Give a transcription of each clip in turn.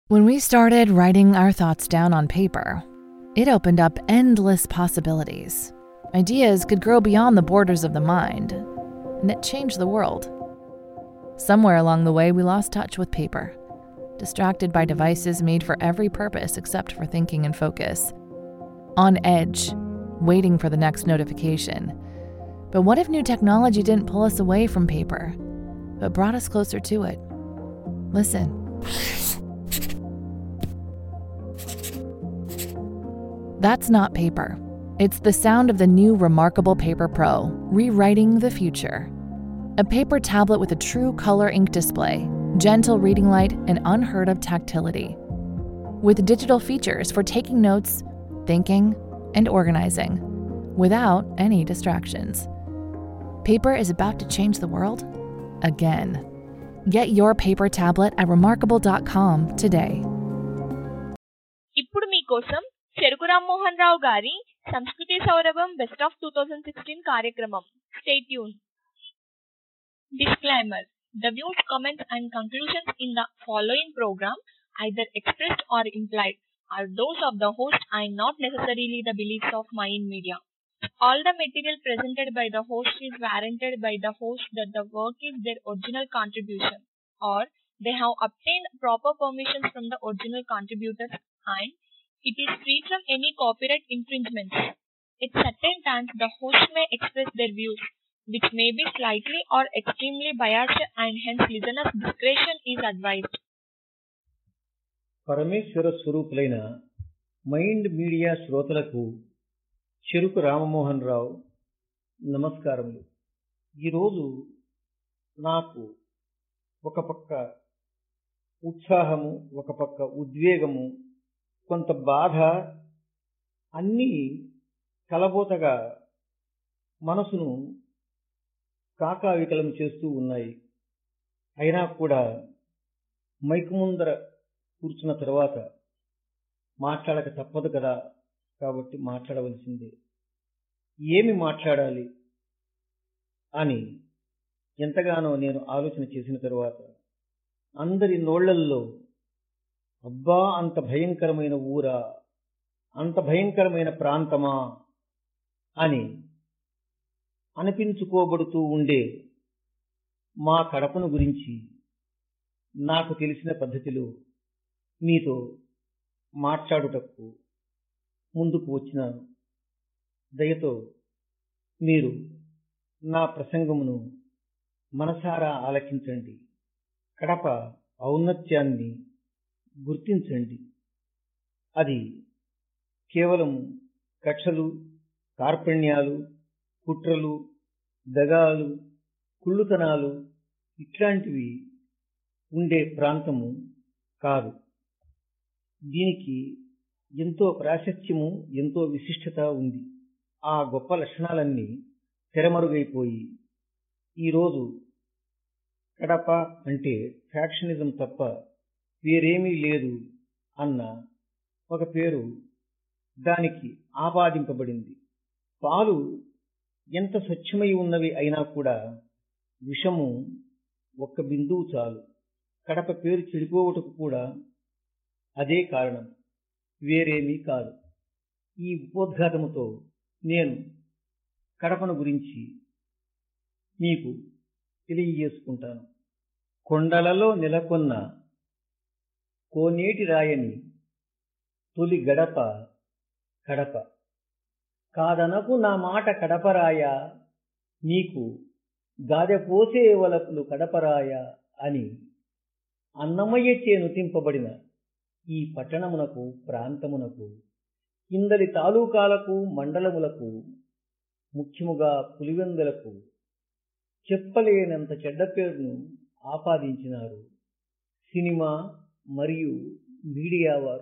When we started writing our thoughts down on paper, it opened up endless possibilities. Ideas could grow beyond the borders of the mind, and it changed the world. Somewhere along the way, we lost touch with paper, distracted by devices made for every purpose except for thinking and focus. On edge, waiting for the next notification. But what if new technology didn't pull us away from paper, but brought us closer to it? Listen. That's not paper. It's the sound of the new Remarkable Paper Pro, rewriting the future. A paper tablet with a true color ink display, gentle reading light, and unheard of tactility. With digital features for taking notes, thinking, and organizing, without any distractions. Paper is about to change the world again. Get your paper tablet at remarkable.com today. ఇప్పుడు మీకోసం చెరుకు రామ్మోహన్ రావు గారి సంస్కృతి సౌరభం best of two thousand sixteen కార్యక్రమం stay tuned Disclaimer The views, comments, and conclusions in the following program, either expressed or implied, are those of the host and not necessarily the beliefs of Mayan Media. All the material presented by the host is warranted by the host that the work is their original contribution or they have obtained proper permissions from the original contributors and it is free from any copyright infringements. At certain times, the host may express their views, which may be slightly or extremely biased, and hence listeners' discretion is advised. పరమేశ్వర స్వరూపులైన Mind Media శ్రోతలకు చెరుకు రామమోహన్ రావు నమస్కారములు ఈరోజు నాకు ఒక పక్క ఉత్సాహము ఒక పక్క ఉద్వేగము కొంత బాధ అన్నీ కలబోతగా మనసును కాకావికలం చేస్తూ ఉన్నాయి అయినా కూడా మైకు ముందర కూర్చున్న తర్వాత మాట్లాడక తప్పదు కదా కాబట్టి మాట్లాడవలసిందే ఏమి మాట్లాడాలి అని ఎంతగానో నేను ఆలోచన చేసిన తరువాత అందరి నోళ్లల్లో అబ్బా అంత భయంకరమైన ఊరా అంత భయంకరమైన ప్రాంతమా అని అనిపించుకోబడుతూ ఉండే మా కడపను గురించి నాకు తెలిసిన పద్ధతిలో మీతో మాట్లాడుటకు ముందుకు వచ్చినాను దయతో మీరు నా ప్రసంగమును మనసారా ఆలకించండి కడప ఔన్నత్యాన్ని గుర్తించండి అది కేవలం కక్షలు కార్పణ్యాలు కుట్రలు దగాలు కుళ్ళుతనాలు ఇట్లాంటివి ఉండే ప్రాంతము కాదు దీనికి ఎంతో ప్రాశస్త్యము ఎంతో విశిష్టత ఉంది ఆ గొప్ప లక్షణాలన్నీ తెరమరుగైపోయి ఈరోజు కడప అంటే ఫ్యాక్షనిజం తప్ప వేరేమీ లేదు అన్న ఒక పేరు దానికి ఆపాదింపబడింది పాలు ఎంత స్వచ్ఛమై ఉన్నవి అయినా కూడా విషము ఒక్క బిందువు చాలు కడప పేరు చెడిపోవటకు కూడా అదే కారణం వేరేమీ కాదు ఈ ఉపోద్ఘాతముతో నేను కడపను గురించి మీకు తెలియజేసుకుంటాను కొండలలో నెలకొన్న కోనేటి రాయని తొలి గడప కడప కాదనకు నా మాట కడపరాయ నీకు గాదెపోసే వలపులు కడపరాయ అని అన్నమయ్య చేనుతింపబడిన ఈ పట్టణమునకు ప్రాంతమునకు ఇందలి తాలూకాలకు మండలములకు ముఖ్యముగా పులివెందులకు చెప్పలేనంత చెడ్డ పేరును ఆపాదించినారు సినిమా మరియు మీడియా వారు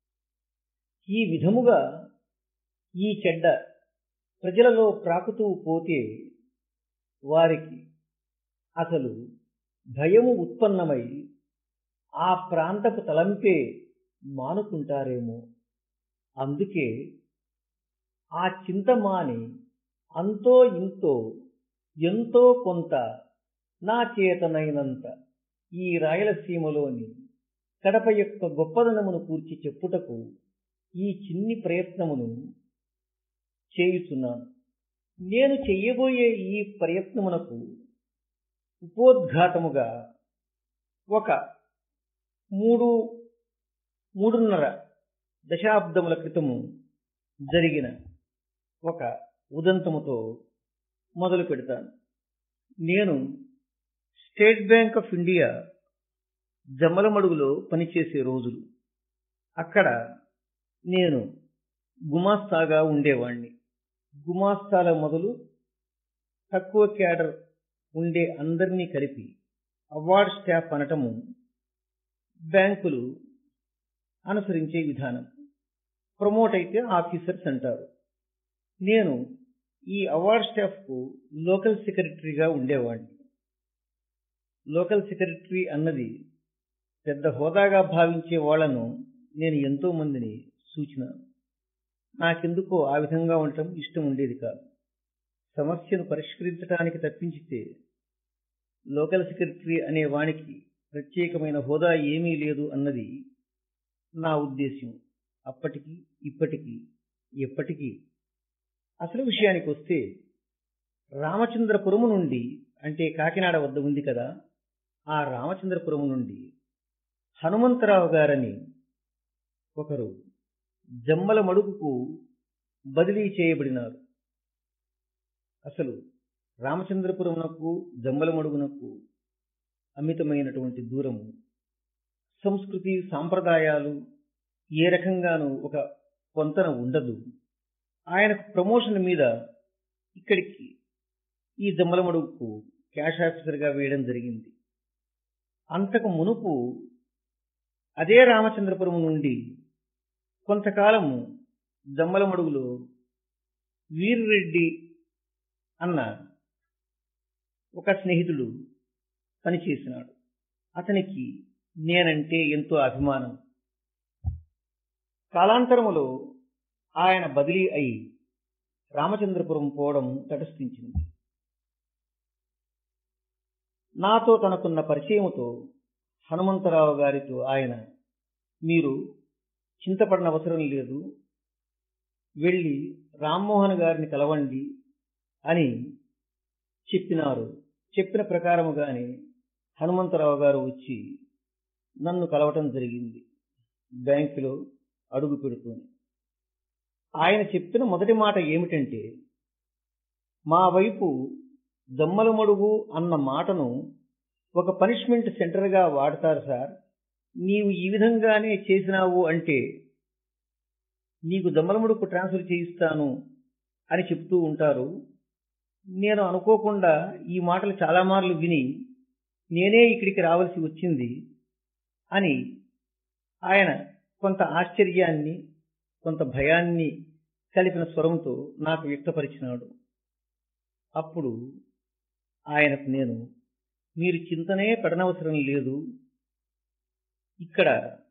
ఈ విధముగా ఈ చెడ్డ ప్రజలలో ప్రాకుతూ పోతే వారికి అసలు భయము ఉత్పన్నమై ఆ ప్రాంతపు తలంపే మానుకుంటారేమో అందుకే ఆ చింతమాని అంతో ఇంతో ఎంతో కొంత నా చేతనైనంత ఈ రాయలసీమలోని కడప యొక్క గొప్పదనమును కూర్చి చెప్పుటకు ఈ చిన్ని ప్రయత్నమును చేయుచున్నాను నేను చెయ్యబోయే ఈ ప్రయత్నమునకు ఉపోద్ఘాతముగా ఒక మూడు మూడున్నర దశాబ్దముల క్రితము జరిగిన ఒక ఉదంతముతో మొదలు పెడతాను నేను స్టేట్ బ్యాంక్ ఆఫ్ ఇండియా జమ్మలమడుగులో పనిచేసే రోజులు అక్కడ నేను గుమాస్తాగా ఉండేవాణ్ణి గుమాస్తాల మొదలు తక్కువ క్యాడర్ ఉండే అందరినీ కలిపి అవార్డ్ స్టాఫ్ అనటము బ్యాంకులు అనుసరించే విధానం ప్రమోట్ అయితే ఆఫీసర్స్ అంటారు నేను ఈ అవార్డ్ స్టాఫ్కు లోకల్ సెక్రటరీగా ఉండేవాడిని లోకల్ సెక్రటరీ అన్నది పెద్ద హోదాగా భావించే వాళ్లను నేను ఎంతో మందిని సూచినాను నాకెందుకో ఆ విధంగా ఉండటం ఇష్టం ఉండేది కాదు సమస్యను పరిష్కరించడానికి తప్పించితే లోకల్ సెక్రటరీ అనే వానికి ప్రత్యేకమైన హోదా ఏమీ లేదు అన్నది నా ఉద్దేశ్యం అప్పటికి ఇప్పటికీ ఎప్పటికీ అసలు విషయానికి వస్తే రామచంద్రపురము నుండి అంటే కాకినాడ వద్ద ఉంది కదా ఆ రామచంద్రపురం నుండి హనుమంతరావు గారని ఒకరు జమ్మల మడుగుకు బదిలీ చేయబడినారు అసలు రామచంద్రపురమునకు జమ్మల మడుగునకు అమితమైనటువంటి దూరము సంస్కృతి సాంప్రదాయాలు ఏ రకంగానూ ఒక పొంతన ఉండదు ఆయనకు ప్రమోషన్ మీద ఇక్కడికి ఈ జమ్మలమడుగుకు క్యాష్ ఆఫీసర్గా వేయడం జరిగింది అంతకు మునుపు అదే రామచంద్రపురం నుండి కొంతకాలము జమ్మలమడుగులో వీర్రెడ్డి అన్న ఒక స్నేహితుడు పనిచేసినాడు అతనికి నేనంటే ఎంతో అభిమానం కాలాంతరములో ఆయన బదిలీ అయి రామచంద్రపురం పోవడం తటస్థించింది నాతో తనకున్న పరిచయముతో హనుమంతరావు గారితో ఆయన మీరు చింతపడిన అవసరం లేదు వెళ్ళి రామ్మోహన్ గారిని కలవండి అని చెప్పినారు చెప్పిన ప్రకారముగానే హనుమంతరావు గారు వచ్చి నన్ను కలవటం జరిగింది బ్యాంకులో అడుగు పెడుతూనే ఆయన చెప్పిన మొదటి మాట ఏమిటంటే మా వైపు దమ్మలమడుగు అన్న మాటను ఒక పనిష్మెంట్ సెంటర్గా వాడతారు సార్ నీవు ఈ విధంగానే చేసినావు అంటే నీకు దమ్మలమడుకు ట్రాన్స్ఫర్ చేయిస్తాను అని చెప్తూ ఉంటారు నేను అనుకోకుండా ఈ మాటలు చాలా మార్లు విని నేనే ఇక్కడికి రావాల్సి వచ్చింది అని ఆయన కొంత ఆశ్చర్యాన్ని కొంత భయాన్ని కలిపిన స్వరంతో నాకు వ్యక్తపరిచినాడు అప్పుడు ఆయనకు నేను మీరు చింతనే పడనవసరం లేదు ఇక్కడ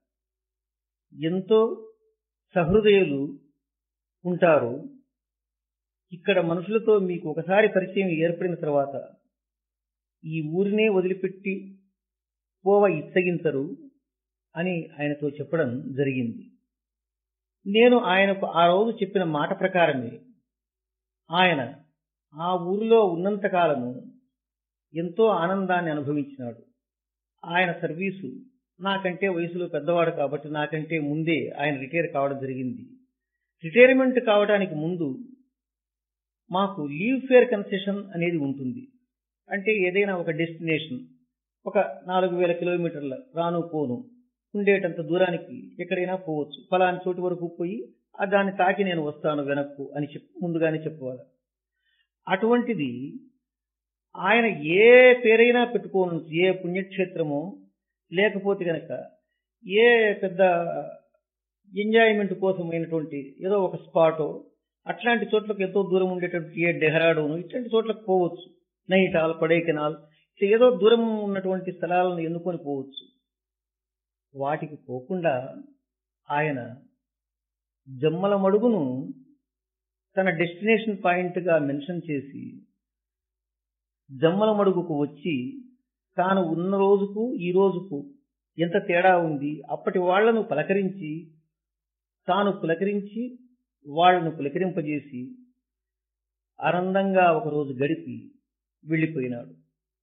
ఎంతో సహృదయులు ఉంటారు ఇక్కడ మనుషులతో మీకు ఒకసారి పరిచయం ఏర్పడిన తర్వాత ఈ ఊరినే వదిలిపెట్టి పోవ ఇచ్చగించరు అని ఆయనతో చెప్పడం జరిగింది నేను ఆయనకు ఆ రోజు చెప్పిన మాట ప్రకారమే ఆయన ఆ ఊరిలో ఉన్నంతకాలము ఎంతో ఆనందాన్ని అనుభవించినాడు ఆయన సర్వీసు నాకంటే వయసులో పెద్దవాడు కాబట్టి నాకంటే ముందే ఆయన రిటైర్ కావడం జరిగింది రిటైర్మెంట్ కావడానికి ముందు మాకు లీవ్ ఫేర్ కన్సెషన్ అనేది ఉంటుంది అంటే ఏదైనా ఒక డెస్టినేషన్ ఒక నాలుగు వేల కిలోమీటర్ల రాను పోను ఉండేటంత దూరానికి ఎక్కడైనా పోవచ్చు ఫలాని చోటు వరకు పోయి ఆ దాన్ని తాకి నేను వస్తాను వెనక్కు అని చెప్పి ముందుగానే చెప్పుకోవాలి అటువంటిది ఆయన ఏ పేరైనా పెట్టుకోను ఏ పుణ్యక్షేత్రమో లేకపోతే గనక ఏ పెద్ద ఎంజాయ్మెంట్ కోసమైనటువంటి ఏదో ఒక స్పాటో అట్లాంటి చోట్లకు ఎంతో దూరం ఉండేటువంటి ఏ డెహ్రాడూను ఇట్లాంటి చోట్లకు పోవచ్చు నైటాల్ కొడైకెనాల్ ఇట్లా ఏదో దూరం ఉన్నటువంటి స్థలాలను ఎన్నుకొని పోవచ్చు వాటికి పోకుండా ఆయన జమ్మల మడుగును తన డెస్టినేషన్ పాయింట్గా మెన్షన్ చేసి జమ్మల మడుగుకు వచ్చి తాను ఉన్న రోజుకు ఈ రోజుకు ఎంత తేడా ఉంది అప్పటి వాళ్లను పలకరించి తాను పులకరించి వాళ్లను పులకరింపజేసి ఆనందంగా ఒకరోజు గడిపి వెళ్ళిపోయినాడు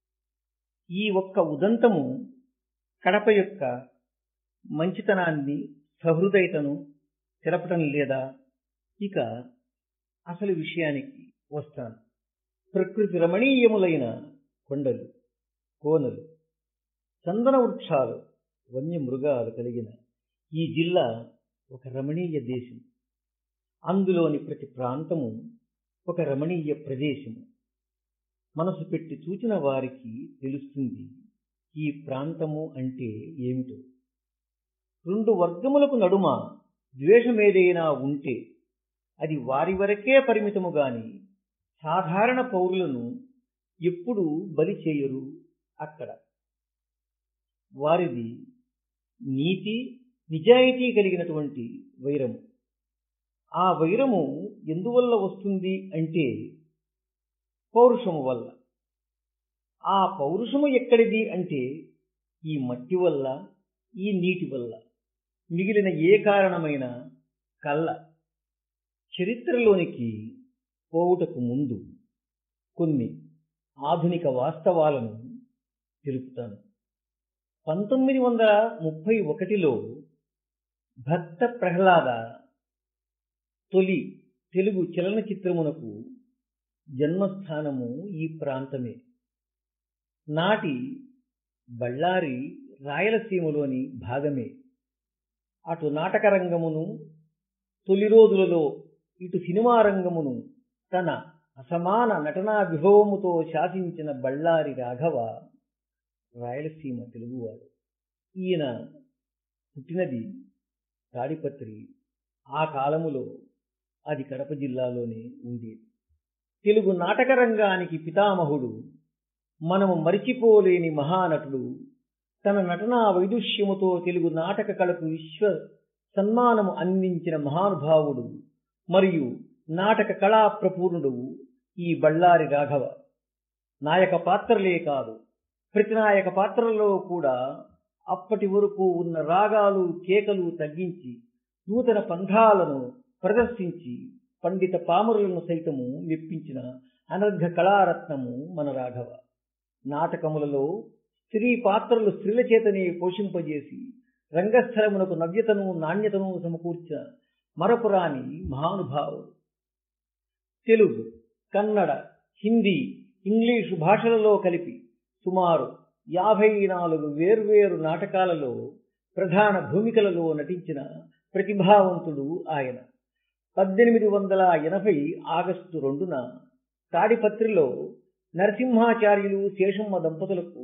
ఈ ఒక్క ఉదంతము కడప యొక్క మంచితనాన్ని సహృదయతను తెలపటం లేదా ఇక అసలు విషయానికి వస్తాను ప్రకృతి రమణీయములైన కొండలు కోనలు చందన వృక్షాలు వన్యమృగాలు కలిగిన ఈ జిల్లా ఒక రమణీయ దేశం అందులోని ప్రతి ప్రాంతము ఒక రమణీయ ప్రదేశము మనసు పెట్టి చూచిన వారికి తెలుస్తుంది ఈ ప్రాంతము అంటే ఏమిటో రెండు వర్గములకు నడుమ ద్వేషమేదైనా ఉంటే అది వారి వరకే పరిమితము గాని సాధారణ పౌరులను ఎప్పుడు బలి చేయరు అక్కడ వారిది నీతి నిజాయితీ కలిగినటువంటి వైరము ఆ వైరము ఎందువల్ల వస్తుంది అంటే పౌరుషము వల్ల ఆ పౌరుషము ఎక్కడిది అంటే ఈ మట్టి వల్ల ఈ నీటి వల్ల మిగిలిన ఏ కారణమైన కళ్ళ చరిత్రలోనికి పోవుటకు ముందు కొన్ని ఆధునిక వాస్తవాలను తెలుపుతాను పంతొమ్మిది వందల ముప్పై ఒకటిలో భక్త ప్రహ్లాద తొలి తెలుగు చలనచిత్రమునకు జన్మస్థానము ఈ ప్రాంతమే నాటి బళ్ళారి రాయలసీమలోని భాగమే అటు నాటక రంగమును తొలి రోజులలో ఇటు సినిమా రంగమును తన అసమాన నటనా విభవముతో శాసించిన బళ్ళారి రాఘవ రాయలసీమ తెలుగువాడు ఈయన పుట్టినది తాడిపత్రి ఆ కాలములో అది కడప జిల్లాలోనే ఉండేది తెలుగు నాటక రంగానికి పితామహుడు మనము మరిచిపోలేని మహానటుడు తన నటనా వైదుష్యముతో తెలుగు నాటక కళకు విశ్వ సన్మానము అందించిన మహానుభావుడు మరియు నాటక కళా ప్రపూర్ణుడు ఈ బళ్ళారి రాఘవ నాయక పాత్రలే కాదు ప్రతినాయక పాత్రలలో కూడా అప్పటి వరకు ఉన్న రాగాలు కేకలు తగ్గించి నూతన పంథాలను ప్రదర్శించి పండిత పామరులను సైతము మెప్పించిన అనర్ఘ కళారత్నము మన రాఘవ నాటకములలో స్త్రీ పాత్రలు స్త్రీల చేతనే పోషింపజేసి రంగస్థలమునకు నవ్యతను నాణ్యతను సమకూర్చిన మరపురాని మహానుభావుడు తెలుగు కన్నడ హిందీ ఇంగ్లీషు భాషలలో కలిపి సుమారు యాభై నాలుగు వేర్వేరు నాటకాలలో ప్రధాన భూమికలలో నటించిన ప్రతిభావంతుడు ఆయన పద్దెనిమిది వందల ఎనభై ఆగస్టు రెండున తాడిపత్రిలో నరసింహాచార్యులు శేషమ్మ దంపతులకు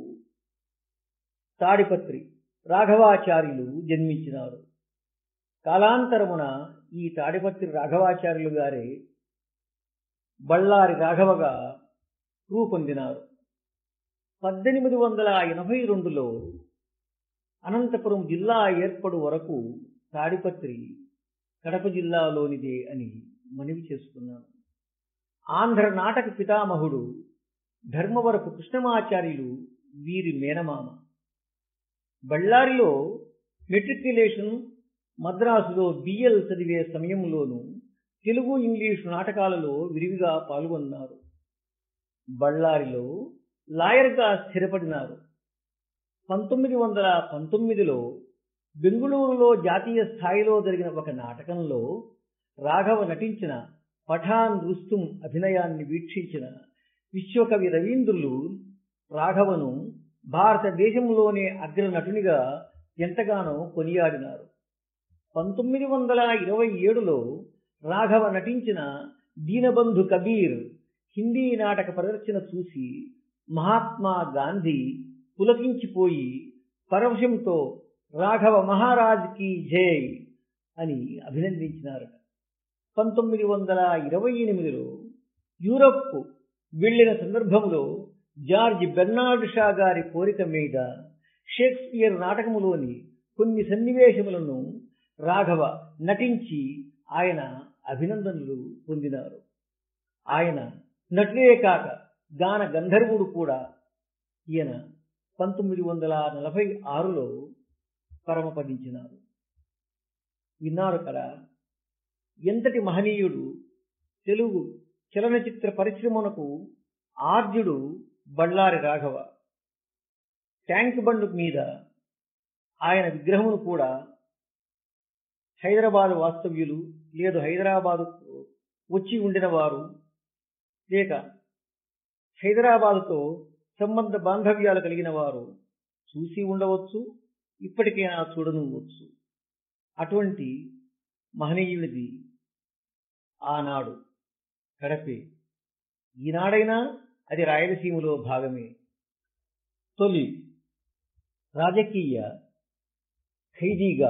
తాడిపత్రి రాఘవాచార్యులు జన్మించినారు కాలాంతరమున ఈ తాడిపత్రి రాఘవాచార్యులు గారే బళ్ళారి రాఘవగా రూపొందినారు పద్దెనిమిది వందల ఎనభై రెండులో అనంతపురం జిల్లా ఏర్పడు వరకు తాడిపత్రి కడప జిల్లాలోనిదే అని మనవి చేసుకున్నాను ఆంధ్ర నాటక పితామహుడు ధర్మవరపు కృష్ణమాచార్యులు వీరి మేనమామ బళ్ళారిలో మెట్రిక్యులేషన్ మద్రాసులో బిఎల్ చదివే సమయంలోనూ తెలుగు ఇంగ్లీషు నాటకాలలో విరివిగా పాల్గొన్నారు బళ్ళారిలో లాయర్గా స్థిరపడినారు పంతొమ్మిది వందల పంతొమ్మిదిలో బెంగుళూరులో జాతీయ స్థాయిలో జరిగిన ఒక నాటకంలో రాఘవ నటించిన పఠాన్ రుస్తుం అభినయాన్ని వీక్షించిన విశ్వకవి రవీంద్రులు రాఘవను భారతదేశంలోనే అగ్ర నటునిగా ఎంతగానో కొనియాడినారు పంతొమ్మిది వందల ఇరవై ఏడులో రాఘవ నటించిన దీనబంధు కబీర్ హిందీ నాటక ప్రదర్శన చూసి మహాత్మా గాంధీ పులకించిపోయి పరవశంతో రాఘవ మహారాజ్ కి జై అని అభినందించినారట పంతొమ్మిది వందల ఇరవై ఎనిమిదిలో యూరప్ వెళ్లిన సందర్భంలో జార్జ్ బెర్నార్డ్ షా గారి కోరిక మీద షేక్స్పియర్ నాటకములోని కొన్ని సన్నివేశములను రాఘవ నటించి ఆయన అభినందనలు పొందినారు ఆయన నటుడే కాక గాన గంధర్వుడు కూడా ఈయన పంతొమ్మిది వందల నలభై ఆరులో పరమపదించినారు విన్నారు కదా ఎంతటి మహనీయుడు తెలుగు చలనచిత్ర పరిశ్రమకు ఆర్జుడు బళ్ళారి రాఘవ ట్యాంక్ బండ్ మీద ఆయన విగ్రహమును కూడా హైదరాబాద్ వాస్తవ్యులు లేదు హైదరాబాదు వచ్చి ఉండిన వారు లేక హైదరాబాదుతో సంబంధ బాంధవ్యాలు కలిగిన వారు చూసి ఉండవచ్చు ఇప్పటికైనా చూడనువచ్చు అటువంటి మహనీయునిది ఆనాడు కడపే ఈనాడైనా అది రాయలసీమలో భాగమే తొలి రాజకీయ ఖైదీగా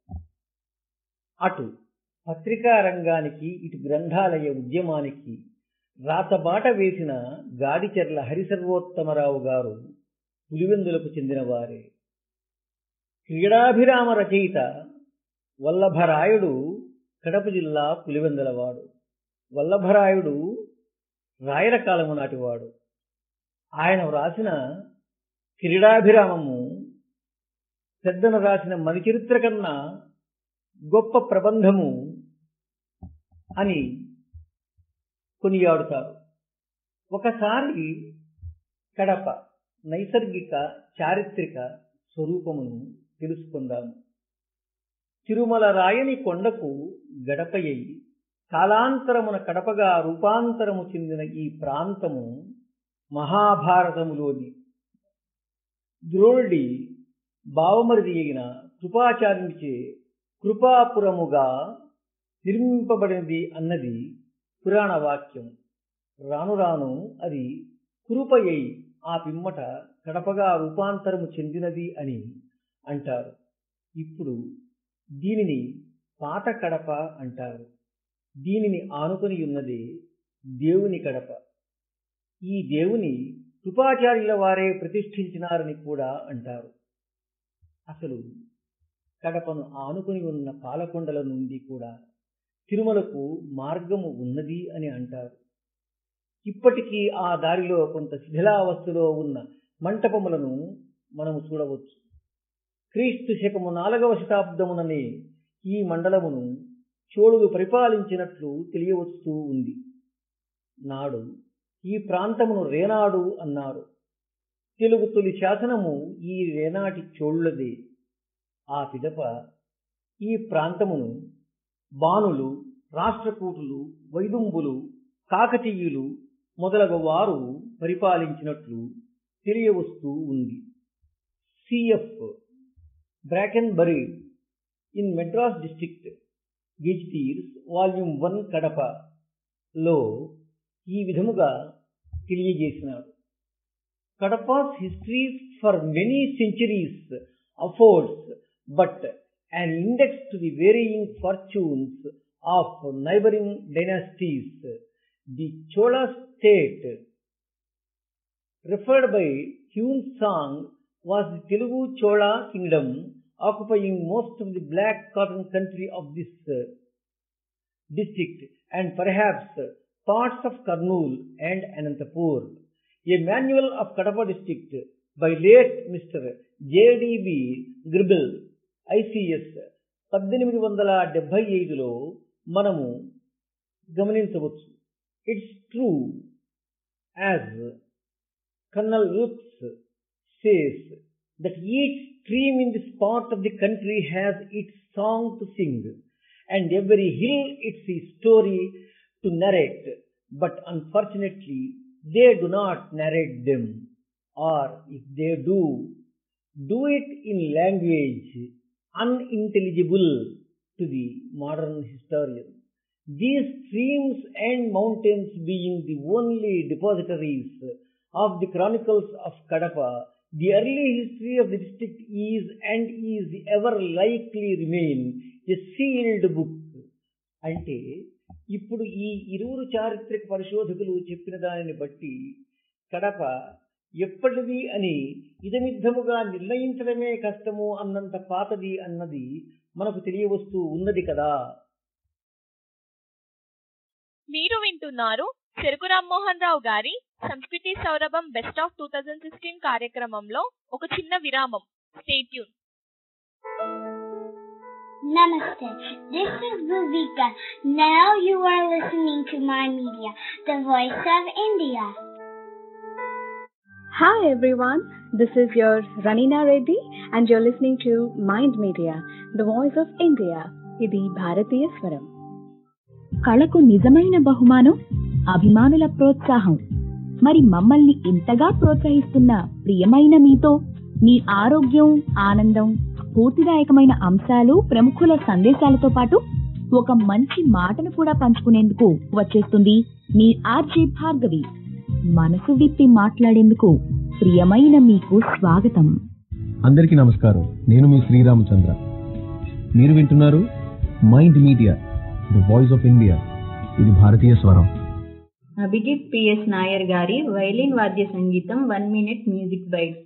అటు పత్రికా రంగానికి ఇటు గ్రంథాలయ ఉద్యమానికి రాతబాట వేసిన గాడిచెర్ల హరిసర్వోత్తమరావు గారు పులివెందులకు చెందినవారే క్రీడాభిరామ రచయిత వల్లభరాయుడు కడప జిల్లా పులివెందులవాడు వల్లభరాయుడు రాయల కాలము నాటివాడు ఆయన వ్రాసిన క్రీడాభిరామము పెద్దను రాసిన మన చరిత్ర కన్నా గొప్ప ప్రబంధము అని కొనియాడుతారు ఒకసారి కడప నైసర్గిక చారిత్రక స్వరూపమును తెలుసుకుందాము తిరుమల రాయని కొండకు గడపయ్యి కాలాంతరమున కడపగా రూపాంతరము చెందిన ఈ ప్రాంతము మహాభారతములోని ద్రోణుడి బావమరిది అయిన కృపాచార్యునిచే కృపాపురముగా నిర్మింపబడినది అన్నది పురాణ వాక్యం రాను రాను అది కురుపయ్యి ఆ పిమ్మట కడపగా రూపాంతరము చెందినది అని అంటారు ఇప్పుడు దీనిని పాత కడప అంటారు దీనిని ఆనుకొని ఉన్నది దేవుని కడప ఈ దేవుని కృపాచార్యుల వారే ప్రతిష్ఠించినారని కూడా అంటారు అసలు కడపను ఆనుకొని ఉన్న పాలకొండల నుండి కూడా తిరుమలకు మార్గము ఉన్నది అని అంటారు ఇప్పటికీ ఆ దారిలో కొంత శిథిలావస్థలో ఉన్న మంటపములను మనము చూడవచ్చు క్రీస్తు శకము నాలుగవ శతాబ్దముననే ఈ మండలమును చోళులు పరిపాలించినట్లు తెలియవస్తూ ఉంది నాడు ఈ ప్రాంతమును రేనాడు అన్నారు తెలుగు తొలి శాసనము ఈ రేనాటి చోళులదే ఆ పిదప ఈ ప్రాంతమును బాణులు రాష్ట్రకూటులు వైదుంబులు కాకతీయులు మొదలగు వారు పరిపాలించినట్లు తెలియవస్తూ ఉంది CF Brackenbury in Madras district gazetteers volume one Kadapa లో ఈ విధముగా తెలియజేసినాడు Cuddapah's history for many centuries affords but an index to the varying fortunes of neighboring dynasties. The Chola state, referred by Hume's song, was the Telugu Chola kingdom occupying most of the black cotton country of this district and perhaps parts of Kurnool and Anantapur. A manual of Kadapa district by late Mr. J.D.B. Gribble ICS పద్దెనిమిది వందల డెబ్బై ఐదులో మనము గమనించవచ్చు it's true as colonel Lukes says that each stream in this part of the country has its song to sing and every hill its a story to narrate but unfortunately they do not narrate them or if they do do it in language unintelligible to the modern historian. These streams and mountains being the only depositories of the chronicles of Kadapa, the early history of the district is and is ever likely remain a sealed book. అంటే ఇప్పుడు ఈ ఇరువురు చారిత్రక పరిశోధకులు చెప్పిన దానిని బట్టి కడప ఎప్పటిది అని ఇదమిద్దముగా నిర్ణయించడమే కష్టము అన్నంత పాతది అన్నది మనకు తెలియవస్తూ ఉన్నది కదా మీరు వింటున్నారు చెరుకు రామ్మోహన్ రావు గారి సంస్కృతి సౌరభం best of two thousand sixteen కార్యక్రమంలో ఒక చిన్న విరామం stay tuned Namaste. This is Bhuvika. Now you are listening to my media, the voice of India. Hi everyone, this is your Ranina Reddy and you're listening to Mind Media, the voice of India. ఇది భారతీయ స్వరం కళకు నిజమైన బహుమానం అభిమానుల ప్రోత్సాహం మరి మమ్మల్ని ఇంతగా ప్రోత్సహిస్తున్న ప్రియమైన మీతో మీ ఆరోగ్యం ఆనందం స్ఫూర్తిదాయకమైన అంశాలు ప్రముఖుల సందేశాలతో పాటు ఒక మంచి మాటను కూడా పంచుకునేందుకు వచ్చేస్తుంది మీ ఆర్జే భార్గవి మనసు విప్పి మాట్లాడేందుకు ప్రియమైన మీకు స్వాగతం అందరికీ నమస్కారం నేను మీ శ్రీరామచంద్ర మీరు వింటున్నారు mind Media the voice of India ఇది భారతీయ స్వరం అభిజిత్ పిఎస్ నాయర్ గారి వైలిన్ వాద్య సంగీతం వన్ మినిట్ మ్యూజిక్ బైట్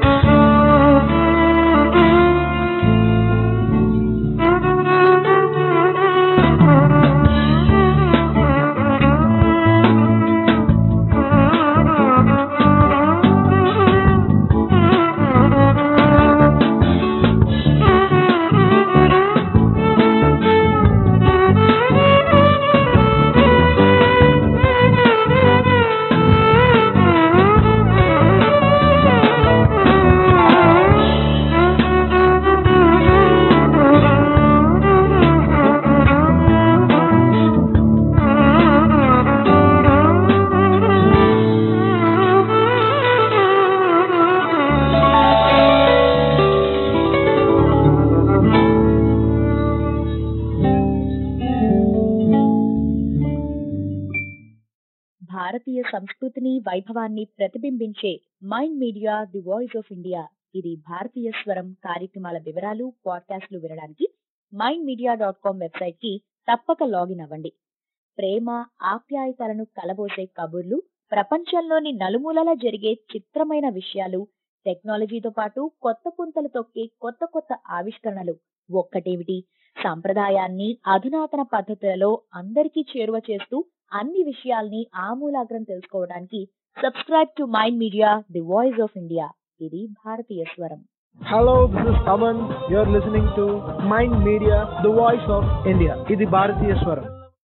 భారతీయ సంస్కృతిని వైభవాన్ని ప్రతిబింబించే Mind media the voice of India ఇది భారతీయ స్వరం కార్యక్రమాల వివరాలు పాడ్కాస్ట్లు వినడానికి Mind Media dot com website కి తప్పక లాగిన్ అవ్వండి ప్రేమ ఆప్యాయతలను కలబోసే కబుర్లు ప్రపంచంలోని నలుమూలలా జరిగే చిత్రమైన విషయాలు టెక్నాలజీతో పాటు కొత్త పుంతలు తొక్కే కొత్త కొత్త ఆవిష్కరణలు ఒక్కటేమిటి సాంప్రదాయాన్ని అధునాతన పద్ధతులలో అందరికీ చేరువ చేస్తూ అన్ని విషయాల్ని ఆమూలాగ్రం తెలుసుకోవడానికి subscribe to Mind media the voice of India ఇది భారతీయ స్వరం Hello, this is Aman. You're listening to Mind Media, the voice of India. ఇది భారతీయ స్వరం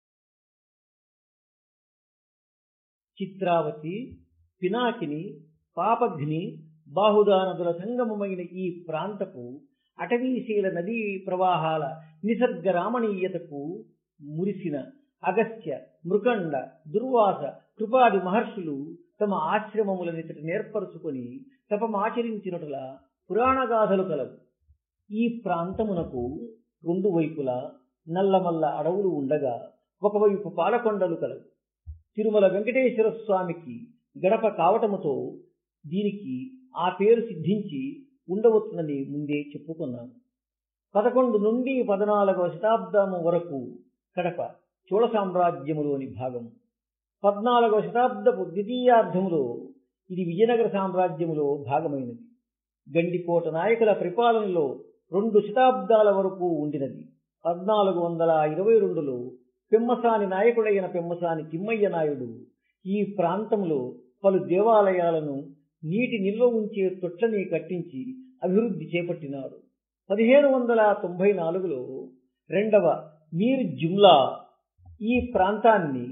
చిత్రావతి పినాకిని పాపఘ్ని బాహుదా నదుల సంగమమైన ఈ ప్రాంతపు అటవీశీల నదీ ప్రవాహాల నిసర్గ రామణీయతకు మురిసిన అగస్త్య మృకండ దుర్వాస కృపాది మహర్షులు తమ ఆశ్రమములనితటి నేర్పరుచుకొని తపమాచరించినట్ల పురాణగాథలు కలవు ఈ ప్రాంతమునకు రెండు వైపులా నల్లమల్ల అడవులు ఉండగా ఒకవైపు పాలకొండలు కలవు తిరుమల వెంకటేశ్వర స్వామికి గడప కావటముతో దీనికి ఆ పేరు సిద్ధించి ఉండవచ్చునని ముందే చెప్పుకున్నాను పదకొండు నుండి పద్నాలుగవ శతాబ్దము వరకు కడప చోళ సామ్రాజ్యములోని భాగం పద్నాలుగవ శతాబ్దపు ద్వితీయార్థములో ఇది విజయనగర సామ్రాజ్యములో భాగమైనది గండికోట నాయకుల పరిపాలనలో రెండు శతాబ్దాల వరకు ఉండినది పద్నాలుగు వందల ఇరవై రెండులో పెమ్మసాని నాయకుడైన పెమ్మసాని తిమ్మయ్య నాయుడు ఈ ప్రాంతంలో పలు దేవాలయాలను నీటి నిల్వ ఉంచే తొట్లని కట్టించి అభివృద్ధి చేపట్టినాడు పదిహేను వందల తొంభై నాలుగులో రెండవ మీర్ జుమ్లా ఈ ప్రాంతాన్ని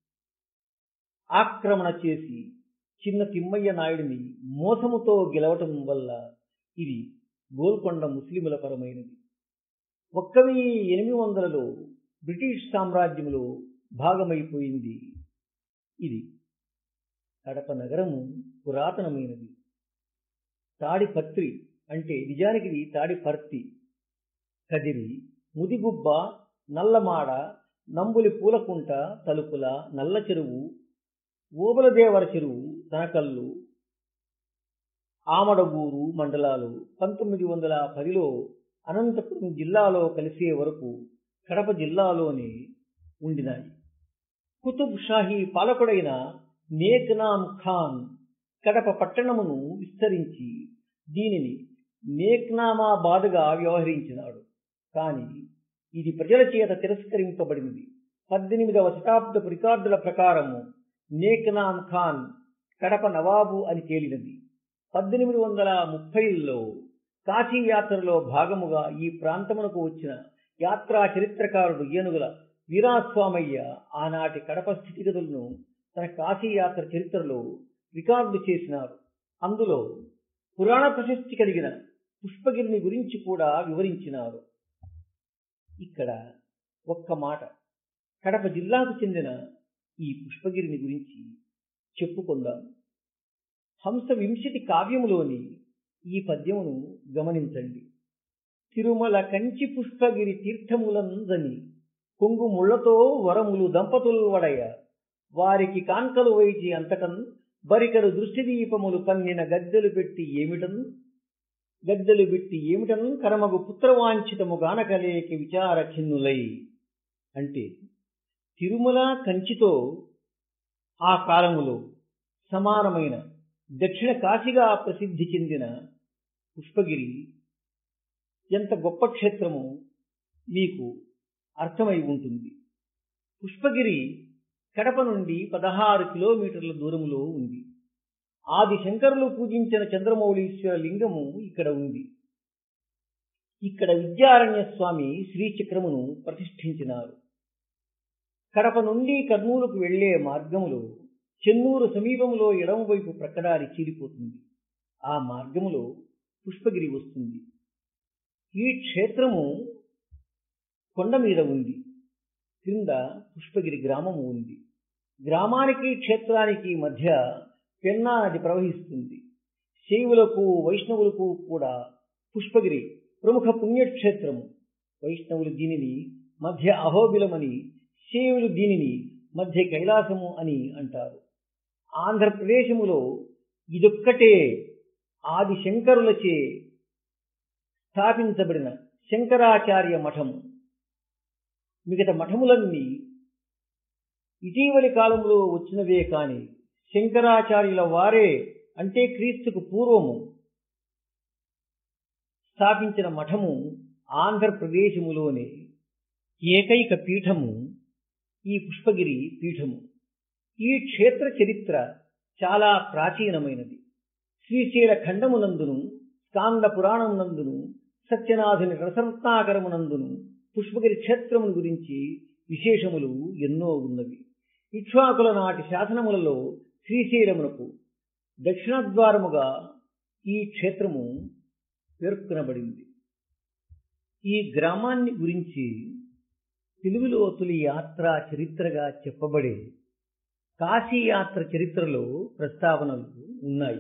ఆక్రమణ చేసి చిన్న తిమ్మయ్య నాయుడిని మోసముతో గెలవటం వల్ల ఇది గోల్కొండ ముస్లిముల పరమైనది ఒక్క వెయ్యి ఎనిమిది వందలలో బ్రిటిష్ సామ్రాజ్యంలో భాగమైపోయింది ఇది కడప నగరము పురాతనమైనది తాడిపత్రి అంటే నిజానికి ఇది తాడిపర్తి కదిరి ముదిగుబ్బ నల్లమాడ నంబులి పూలకుంట తలుపుల నల్ల చెరువు ఓబలదేవర చెరువు తనకల్లు ఆమడగూరు మండలాలు పంతొమ్మిది వందల పదిలో అనంతపురం జిల్లాలో కలిసే వరకు కడప జిల్లాలోనే ఉండినాయి కుతుబ్ షాహీ పాలకుడైన నేక్నామ్ ఖాన్ కడప పట్టణమును విస్తరించి దీనిని నేక్నామాబాద్గా వ్యవహరించినాడు కానీ ఇది ప్రజల చేత తిరస్కరింపబడినది పద్దెనిమిదవ శతాబ్దపు రికార్డుల ప్రకారము నేక్నామ్ ఖాన్ కడప నవాబు అని తేలినది పద్దెనిమిది వందల ముప్పైలో కాశీ యాత్రలో భాగముగా ఈ ప్రాంతమునకు వచ్చిన యాత్రా చరిత్రకారుడు ఏనుగుల వీరాస్వామయ్య ఆనాటి కడప స్థితిగతులను తన కాశీ యాత్ర చరిత్రలో రికార్డు చేసినారు అందులో పురాణ ప్రశస్తి కలిగిన పుష్పగిరిని గురించి కూడా వివరించినారు ఇక్కడ ఒక్క మాట కడప జిల్లాకు చెందిన ఈ పుష్పగిరిని గురించి చెప్పుకుందాం హంస వింశతి కావ్యములోని ఈ పద్యమును గమనించండి తిరుమల కంచి పుష్పగిరి తీర్థములందని కొంగు ముళ్లతో వరములు దంపతులు వడయ వారికి కాంకలు వైచి అంతకన్ బరికరు దృష్టి దీపములు పన్నిన గద్దెలు పెట్టి ఏమిటన్ గద్దెలు పెట్టి ఏమిటన్ కరమగు పుత్రవాంఛితము గానకలేకి విచార ఖిన్నులై అంటే తిరుమల కంచితో ఆ కాలములో సమానమైన దక్షిణ కాశీగా ప్రసిద్ధి చెందిన పుష్పగిరి ఎంత గొప్ప క్షేత్రమో మీకు అర్థమై ఉంటుంది పుష్పగిరి కడప నుండి పదహారు కిలోమీటర్ల దూరంలో ఉంది ఆది శంకరులు పూజించిన చంద్రమౌళీశ్వర లింగము ఇక్కడ ఉంది ఇక్కడ విద్యారణ్య స్వామి శ్రీచక్రమును ప్రతిష్ఠించినారు కడప నుండి కర్నూలుకు వెళ్లే మార్గములో చెన్నూరు సమీపంలో ఎడమవైపు ప్రక్కడారి చీలిపోతుంది ఆ మార్గములో పుష్పగిరి వస్తుంది ఈ క్షేత్రము కొండ మీద ఉంది క్రింద పుష్పగిరి గ్రామము ఉంది గ్రామానికి క్షేత్రానికి మధ్య పెన్నా నది ప్రవహిస్తుంది శైవులకు వైష్ణవులకు కూడా పుష్పగిరి ప్రముఖ పుణ్యక్షేత్రము వైష్ణవులు దీనిని మధ్య అహోబిలమని శైవులు దీనిని మధ్య కైలాసము అని అంటారు ఆంధ్రప్రదేశములో ఇదొక్కటే ఆది శంకరులచే స్థాపించబడిన శంకరాచార్య మఠము మిగతా మఠములన్నీ ఇటీవలి కాలంలో వచ్చినవే కాని శంకరాచార్యుల వారే అంటే క్రీస్తుకు పూర్వము స్థాపించిన మఠము ఆంధ్రప్రదేశములోనే ఏకైక పీఠము ఈ పుష్పగిరి పీఠము ఈ క్షేత్ర చరిత్ర చాలా ప్రాచీనమైనది శ్రీశైల ఖండమునందును స్కాంద పురాణమునందును సత్యనాథుని రసరత్నాకరమునందును పుష్పగిరి క్షేత్రమును గురించి విశేషములు ఎన్నో ఉన్నవి ఇక్ష్వాకుల నాటి శాసనములలో శ్రీశైలమునకు దక్షిణద్వారముగా ఈ క్షేత్రము పేర్కొనబడింది ఈ గ్రామాన్ని గురించి తెలుగులో తొలి యాత్ర చరిత్రగా చెప్పబడే కాశీ యాత్ర చరిత్రలో ప్రస్తావనలు ఉన్నాయి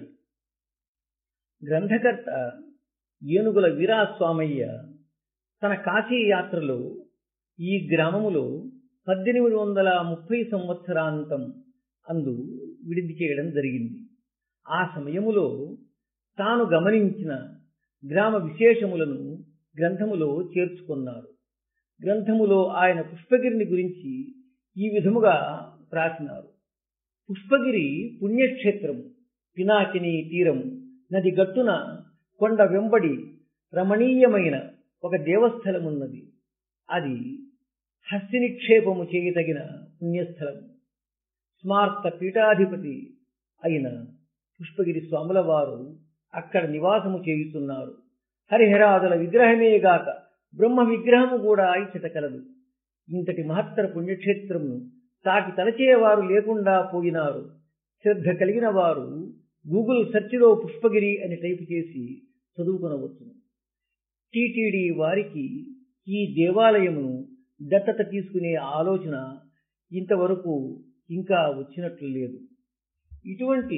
గ్రంథకర్త ఏనుగుల వీరాస్వామయ్య తన కాశీ యాత్రలో ఈ గ్రామములో పద్దెనిమిది వందల ముప్పై సంవత్సరాంతం అందు విడిది చేయడం జరిగింది ఆ సమయములో తాను గమనించిన గ్రామ విశేషములను గ్రంథములో చేర్చుకున్నారు గ్రంథములో ఆయన పుష్పగిరిని గురించి ఈ విధముగా రాసినారు పుష్పగిరి పుణ్యక్షేత్రము పినాకిని తీరము నది గట్టున కొండ వెంబడి రమణీయమైన ఒక దేవస్థలమున్నది అది హస్తి నిక్షేపము చేయదగిన పుణ్యస్థలము స్మార్త పీఠాధిపతి అయిన పుష్పగిరి స్వాముల వారు అక్కడ నివాసము చేయుతున్నారు హరిహరాదుల విగ్రహమేగాక బ్రహ్మ విగ్రహము కూడా ఇచ్చట కలదు ఇంతటి మహత్తర పుణ్యక్షేత్రమును తాకి తలచేవారు లేకుండా పోయినారు శ్రద్ధ కలిగిన వారు గూగుల్ సెర్చ్లో పుష్పగిరి అని టైపు చేసి చదువుకొనవచ్చును టిటిడి వారికి ఈ దేవాలయమును దత్తత తీసుకునే ఆలోచన ఇంతవరకు ఇంకా వచ్చినట్లు లేదు ఇటువంటి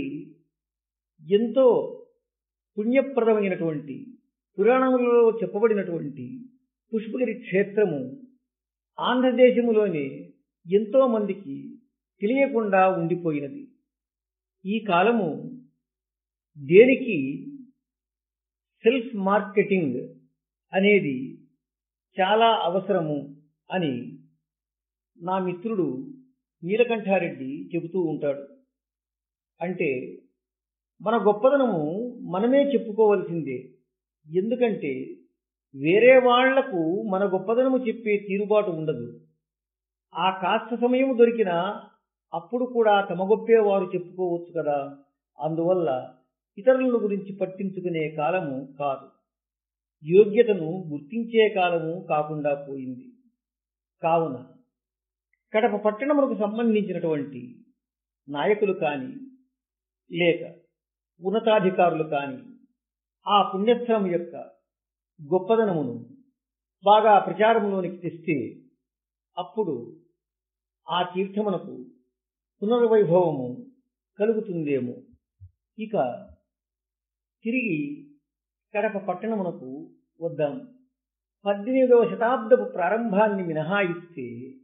ఎంతో పుణ్యప్రదమైనటువంటి పురాణములలో చెప్పబడినటువంటి పుష్పగిరి క్షేత్రము ఆంధ్రదేశములోనే ఎంతో మందికి తెలియకుండా ఉండిపోయినది ఈ కాలము దేనికి సెల్ఫ్ మార్కెటింగ్ అనేది చాలా అవసరము అని నా మిత్రుడు నీలకంఠారెడ్డి చెబుతూ ఉంటాడు అంటే మన గొప్పదనము మనమే చెప్పుకోవలసిందే ఎందుకంటే వేరే వాళ్లకు మన గొప్పదనము చెప్పే తీరుబాటు ఉండదు ఆ కాస్త సమయం దొరికినా అప్పుడు కూడా తమ గొప్పే వారు చెప్పుకోవచ్చు కదా అందువల్ల ఇతరుల గురించి పట్టించుకునే కాలము కాదు యోగ్యతను గుర్తించే కాలము కాకుండా పోయింది కావున కడప పట్టణములకు సంబంధించినటువంటి నాయకులు కాని లేక ఉన్నతాధికారులు కాని ఆ పుణ్యస్థలం యొక్క గొప్పదనమును బాగా ప్రచారంలోనికి తెస్తే అప్పుడు ఆ తీర్థమునకు పునర్వైభవము కలుగుతుందేమో ఇక తిరిగి కడప పట్టణమునకు వద్దాం పద్దెనిమిదవ శతాబ్దపు ప్రారంభాన్ని మినహాయిస్తే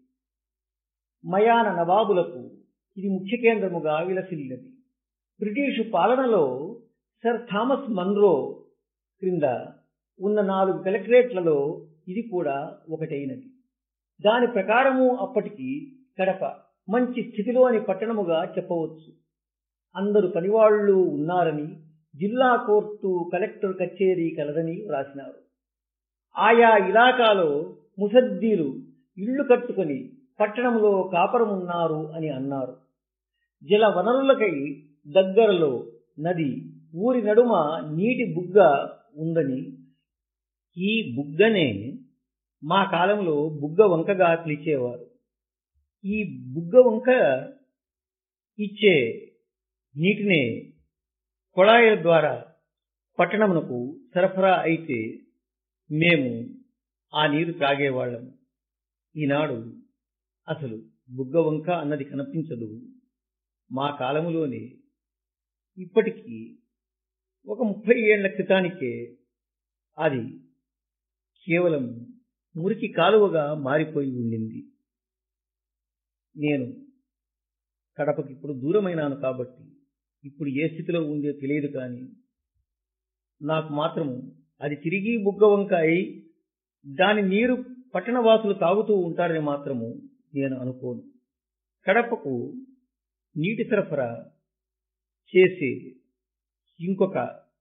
మయాన నవాబులకు ఇది ముఖ్య కేంద్రముగా విలసిల్లినది బ్రిటిషు పాలనలో సర్ థామస్ మన్రో క్రింద ఉన్న నాలుగు కలెక్టరేట్లలో ఇది కూడా ఒకటైనది దాని ప్రకారము అప్పటికి కడప మంచి స్థితిలోని పట్టణముగా చెప్పవచ్చు అందరు పనివాళ్లు ఉన్నారని జిల్లా కోర్టు కలెక్టర్ కచేరీ కలదని వ్రాసినారు ఆయా ఇలాకాలో ముసద్దీలు ఇళ్లు కట్టుకుని పట్టణంలో కాపరమున్నారు అని అన్నారు జల వనరులకై దగ్గరలో నది ఊరి నడుమ నీటి బుగ్గ ఉందని ఈ బుగ్గనే మా కాలంలో బుగ్గ వంకగా పిలిచేవారు ఈ బుగ్గ వంక ఇచ్చే నీటినే కొళాయిల ద్వారా పట్టణమునకు సరఫరా అయితే మేము ఆ నీరు త్రాగేవాళ్ళము ఈనాడు అసలు బుగ్గ వంక అన్నది కనిపించదు మా కాలములోనే ఇప్పటికీ ఒక ముప్పై ఏళ్ల క్రితానికే అది కేవలం మురికి కాలువగా మారిపోయి ఉండింది నేను కడపకి ఇప్పుడు దూరమైనాను కాబట్టి ఇప్పుడు ఏ స్థితిలో ఉందో తెలియదు కానీ నాకు మాత్రం అది తిరిగి బుగ్గ వంక అయి దాని నీరు పట్టణవాసులు తాగుతూ ఉంటారని మాత్రము నేను అనుకోను కడపకు నీటి సరఫరా చేసే ఇంకొక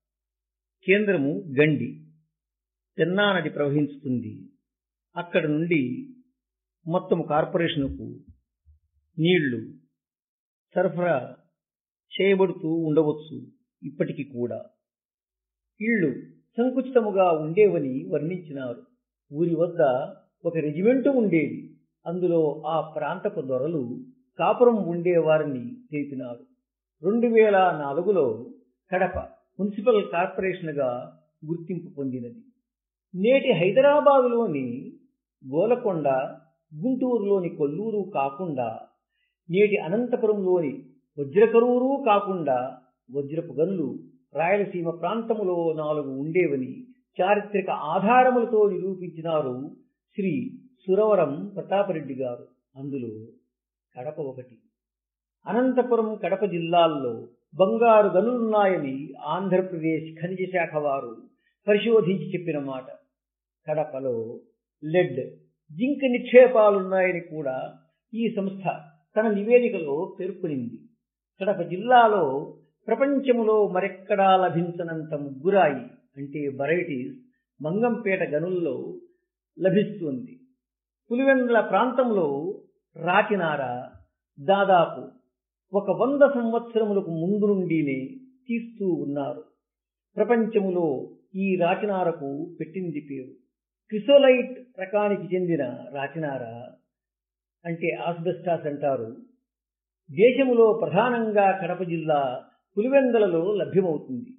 కేంద్రము గండి పెన్నా నది ప్రవహిస్తుంది అక్కడ నుండి మొత్తం కార్పొరేషన్కు నీళ్లు సరఫరా చేయబడుతూ ఉండవచ్చు ఇప్పటికి కూడా ఇళ్ళు సంకుచితముగా ఉండేవని వర్ణించినారు ఊరి వద్ద ఒక రెజిమెంటు ఉండేది అందులో ఆ ప్రాంతపు దొరలు కాపురం ఉండేవారని తెలిపినారు రెండు వేల నాలుగులో కడప మున్సిపల్ కార్పొరేషన్గా గుర్తింపు పొందినది నేటి హైదరాబాదులోని గోలకొండ గుంటూరులోని కొల్లూరు కాకుండా నేటి అనంతపురంలోని వజ్రకరూరు కాకుండా వజ్రపు గనులు రాయలసీమ ప్రాంతములో నాలుగు ఉండేవని చారిత్రక ఆధారములతో నిరూపించినారు శ్రీ సురవరం ప్రతాపరెడ్డి గారు అందులో కడప ఒకటి అనంతపురం కడప జిల్లాల్లో బంగారు గనులున్నాయని ఆంధ్రప్రదేశ్ ఖనిజ శాఖ వారు పరిశోధించి చెప్పిన మాట కడపలో లెడ్ జింక్ నిక్షేపాలున్నాయని కూడా ఈ సంస్థ తన నివేదికలో పేర్కొనింది కడప జిల్లాలో ప్రపంచములో మరెక్కడా లభించనంత ముగ్గురాయి అంటే వెరైటీస్ మంగంపేట గనుల్లో లభిస్తుంది పులివెందుల ప్రాంతంలో రాకినార దాదాపు ఒక వంద సంవత్సరములకు ముందు నుండినే తీస్తూ ఉన్నారు ప్రపంచములో ఈ రాకినారకు పెట్టింది పేరు క్రిసోలైట్ రకానికి చెందిన రాకినార అంటే ఆస్బెస్టాస్ అంటారు దేశములో ప్రధానంగా కడప జిల్లా పులివెందలలో లభ్యమవుతుంది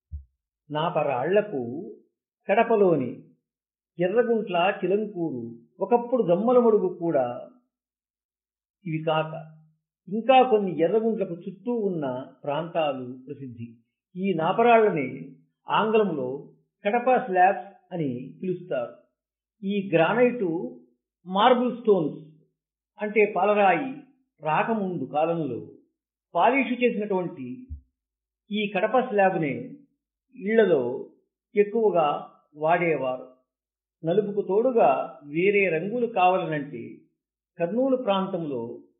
నాపరాళ్లకు కడపలోని ఎర్రగుంట్ల చిలంకూరు ఒకప్పుడు దమ్మలమడుగు కూడా ఇవి కాక ఇంకా కొన్ని ఎర్రగుంట్లకు చుట్టూ ఉన్న ప్రాంతాలు ప్రసిద్ధి ఈ నాపరాళ్లనే ఆంగ్లంలో కడప స్లాబ్స్ అని పిలుస్తారు ఈ గ్రానైటు మార్బుల్ స్టోన్స్ అంటే పాలరాయి రాకముందు కాలంలో పాలిష్ చేసినటువంటి ఈ కడప స్లాబ్నే ఇళ్లలో ఎక్కువగా వాడేవారు నలుపుకు తోడుగా వేరే రంగులు కావాలనంటే కర్నూలు ప్రాంతంలో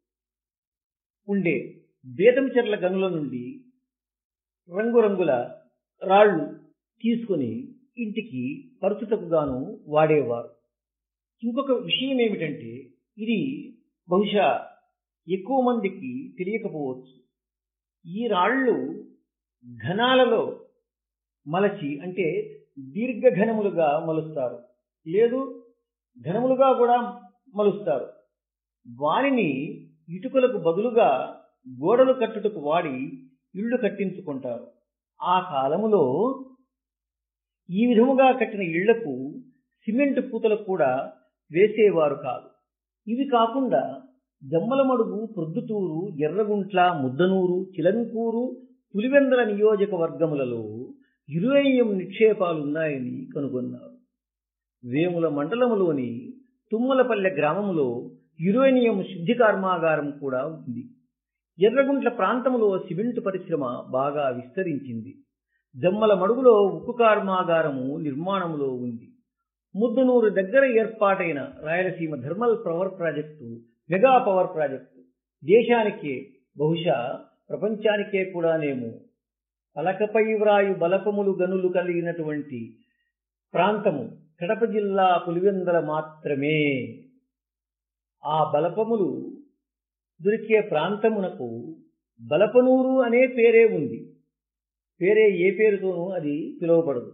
ఉండే బేతంచెర్ల గనుల నుండి రంగురంగుల రాళ్లు తీసుకుని ఇంటికి పరుచుటకుగాను వాడేవారు ఇంకొక విషయం ఏమిటంటే ఇది బహుశా ఎక్కువ మందికి తెలియకపోవచ్చు ఈ రాళ్ళు ఘనాలలో మలచి అంటే దీర్ఘఘనములుగా మలుస్తారు లేదు ఘనములుగా కూడా మలుస్తారు వానిని ఇటుకలకు బదులుగా గోడలు కట్టుటకు వాడి ఇళ్ళు కట్టించుకుంటారు ఆ కాలములో ఈ విధముగా కట్టిన ఇళ్లకు సిమెంట్ పూతలు కూడా వేసేవారు కాదు ఇవి కాకుండా జమ్మలమడుగు ప్రొద్దుటూరు ఎర్రగుంట్ల ముద్దనూరు చిలంకూరు పులివెందల నియోజకవర్గములలో యురేనియం నిక్షేపాలున్నాయని కనుగొన్నారు వేముల మండలములోని తుమ్మలపల్లె గ్రామములో యురేనియం శుద్ధి కర్మాగారం కూడా ఉంది ఎర్రగుంట్ల ప్రాంతంలో సిమెంట్ పరిశ్రమ బాగా విస్తరించింది జమ్మల మడుగులో ఉక్కు కర్మాగారము నిర్మాణంలో ఉంది ముద్దనూరు దగ్గర ఏర్పాటైన Rayalaseema thermal power project mega power project దేశానికే బహుశా ప్రపంచానికే కూడానేమో పలకపై వ్రాయు బలపములు గనులు కలిగినటువంటి ప్రాంతము కడప జిల్లా పులివెందల మాత్రమే ఆ బలపములు దొరికే ప్రాంతమునకు బలపనూరు అనే పేరే ఉంది పేరే ఏ పేరుతోనూ అది పిలువబడదు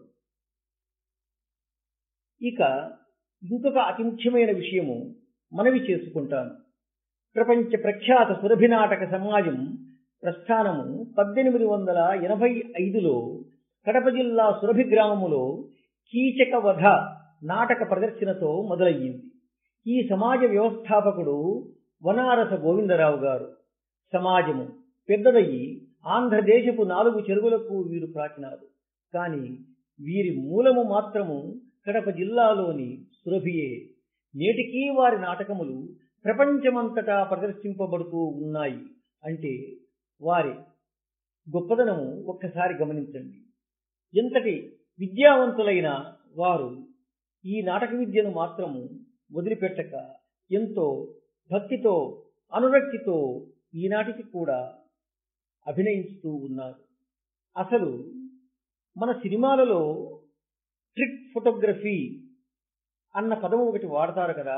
ఇక ఇంకొక అతి ముఖ్యమైన విషయము మనవి చేసుకుంటాను ప్రపంచ ప్రఖ్యాత సురభి నాటక సమాజం ప్రస్థానము పద్దెనిమిది వందల ఎనభై ఐదులో కడప జిల్లా సురభి గ్రామములో కీచక వధ నాటక ప్రదర్శనతో మొదలయ్యింది ఈ సమాజ వ్యవస్థాపకుడు వనారస గోవిందరావు గారు సమాజము పెద్దదయ్యి ఆంధ్రదేశపు నాలుగు చెరువులకు వీరు ప్రాచినారు కానీ వీరి మూలము మాత్రము కడప జిల్లాలోని సురభియే నేటికీ వారి నాటకములు ప్రపంచమంతటా ప్రదర్శింపబడుతూ ఉన్నాయి అంటే వారి గొప్పదనము ఒక్కసారి గమనించండి ఎంతటి విద్యావంతులైన వారు ఈ నాటక విద్యను మాత్రము వదిలిపెట్టక ఎంతో భక్తితో అనురక్తితో ఈనాటికి కూడా అభినయిస్తూ ఉన్నారు అసలు మన సినిమాలలో ట్రిక్ ఫోటోగ్రఫీ అన్న పదం ఒకటి వాడతారు కదా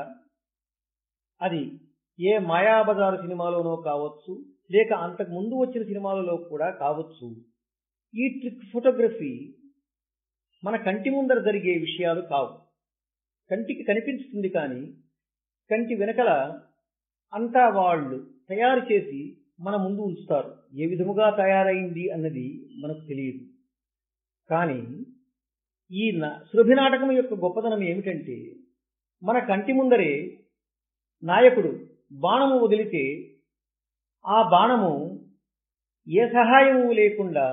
అది ఏ మాయాబజారు సినిమాలోనో కావచ్చు లేక అంతకు ముందు వచ్చిన సినిమాలలో కూడా కావచ్చు ఈ ట్రిక్ ఫోటోగ్రఫీ మన కంటి ముందర జరిగే విషయాలు కావు కంటికి కనిపిస్తుంది కానీ కంటి వెనకల అంతా వాళ్ళు తయారు చేసి మన ముందు ఉంచుతారు ఏ విధముగా తయారైంది అన్నది మనకు తెలియదు కానీ ఈ సురభి నాటకం యొక్క గొప్పదనం ఏమిటంటే మన కంటి ముందరే నాయకుడు బాణము వదిలితే ఆ బాణము ఏ సహాయము లేకుండా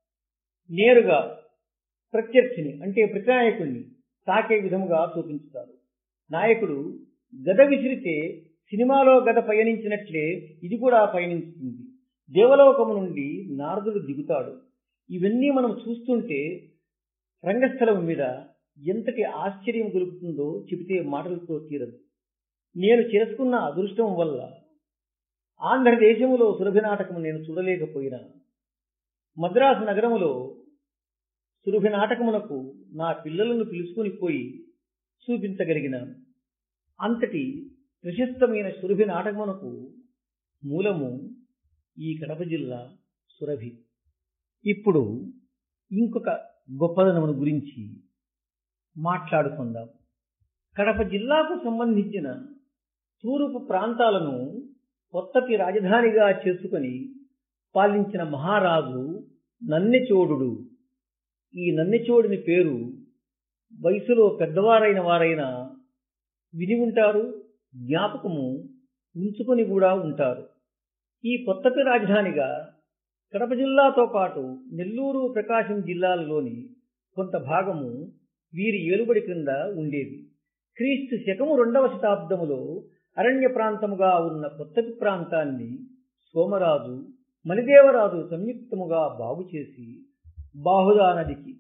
నేరుగా ప్రత్యర్థిని అంటే ప్రతినాయకుడిని తాకే విధముగా చూపించుతారు నాయకుడు గద విసిరితే సినిమాలో గద పయనించినట్లే ఇది కూడా పయనించుతుంది దేవలోకము నుండి నారదుడు దిగుతాడు ఇవన్నీ మనం చూస్తుంటే రంగస్థలం మీద ఎంతటి ఆశ్చర్యం కలుగుతుందో చెబితే మాటలతో తీరదు నేను చేసుకున్న అదృష్టం వల్ల ఆంధ్రదేశములో సురభి నాటకం నేను చూడలేకపోయినా మద్రాసు నగరములో సురభి నాటకమునకు నా పిల్లలను పిలుచుకుని పోయి చూపించగలిగినాను అంతటి ప్రశస్తమైన సురభి నాటకమునకు మూలము ఈ కడప జిల్లా సురభి ఇప్పుడు ఇంకొక గొప్పదనమును గురించి మాట్లాడుకుందాం కడప జిల్లాకు సంబంధించిన తూర్పు ప్రాంతాలను కొత్తకి రాజధానిగా చేసుకుని పాలించిన మహారాజు నన్నెచోడుడు ఈ నన్నెచోడుని పేరు వయసులో పెద్దవారైన వారైనా విని ఉంటారు జ్ఞాపకము ఉంచుకొని కూడా ఉంటారు ఈ కొత్తపి రాజధానిగా కడప జిల్లాతో పాటు నెల్లూరు ప్రకాశం జిల్లాలలోని కొంత భాగము వీరి ఏలుబడి క్రింద ఉండేది క్రీస్తు శకము రెండవ శతాబ్దములో అరణ్య ప్రాంతముగా ఉన్న కొత్తపి ప్రాంతాన్ని సోమరాజు మలిదేవరాజు సంయుక్తముగా బాగు చేసి బాహుదా నదికి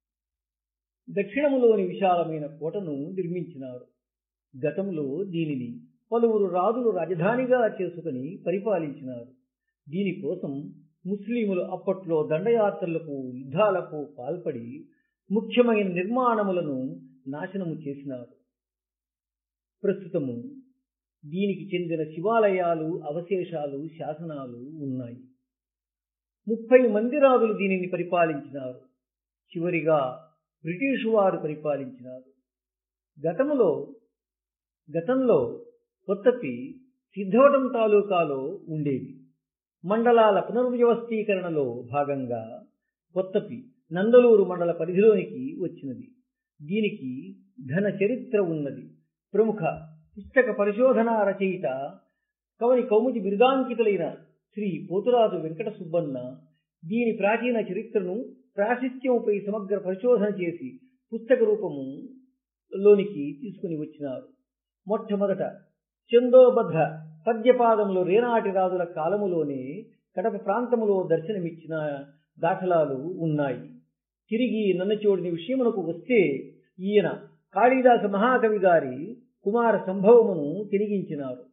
దక్షిణములోని విశాలమైన కోటను నిర్మించినారు గతంలో దీనిని పలువురు రాజులు రాజధానిగా చేసుకుని పరిపాలించినారు దీనికోసం ముస్లింలు అప్పట్లో దండయాత్రలకు యుద్ధాలకు పాల్పడి ముఖ్యమైన నిర్మాణములను నాశనము చేసినారు ప్రస్తుతము దీనికి చెందిన శివాలయాలు అవశేషాలు శాసనాలు ఉన్నాయి ముప్పై మంది రాజులు దీనిని పరిపాలించినారు చివరిగా బ్రిటిషు వారు పరిపాలించినారు గతములో గతంలో కొత్తపి సిద్ధవటం తాలూకాలో ఉండేది మండలాల పునర్వ్యవస్థీకరణలో భాగంగా కొత్తపి నందలూరు మండల పరిధిలోనికి వచ్చినది దీనికి ఘన చరిత్ర ఉన్నది ప్రముఖ పుస్తక పరిశోధనా రచయిత కవని కౌముది బిరుదాంకితులైన శ్రీ పోతురాజు వెంకట సుబ్బన్న దీని ప్రాచీన చరిత్రను ప్రాశస్త్యముపై సమగ్ర పరిశోధన చేసి పుస్తక రూపము లోనికి తీసుకుని వచ్చినారు మొట్టమొదట చందోబద్ధ పద్యపాదములు రేనాటి రాజుల కాలములోనే కడప ప్రాంతములో దర్శనమిచ్చిన దాఖలాలు ఉన్నాయి తిరిగి నన్నచోడిని విషయమునకు వస్తే ఈయన కాళిదాస మహాకవి గారి కుమార సంభవమును తిరిగించినారు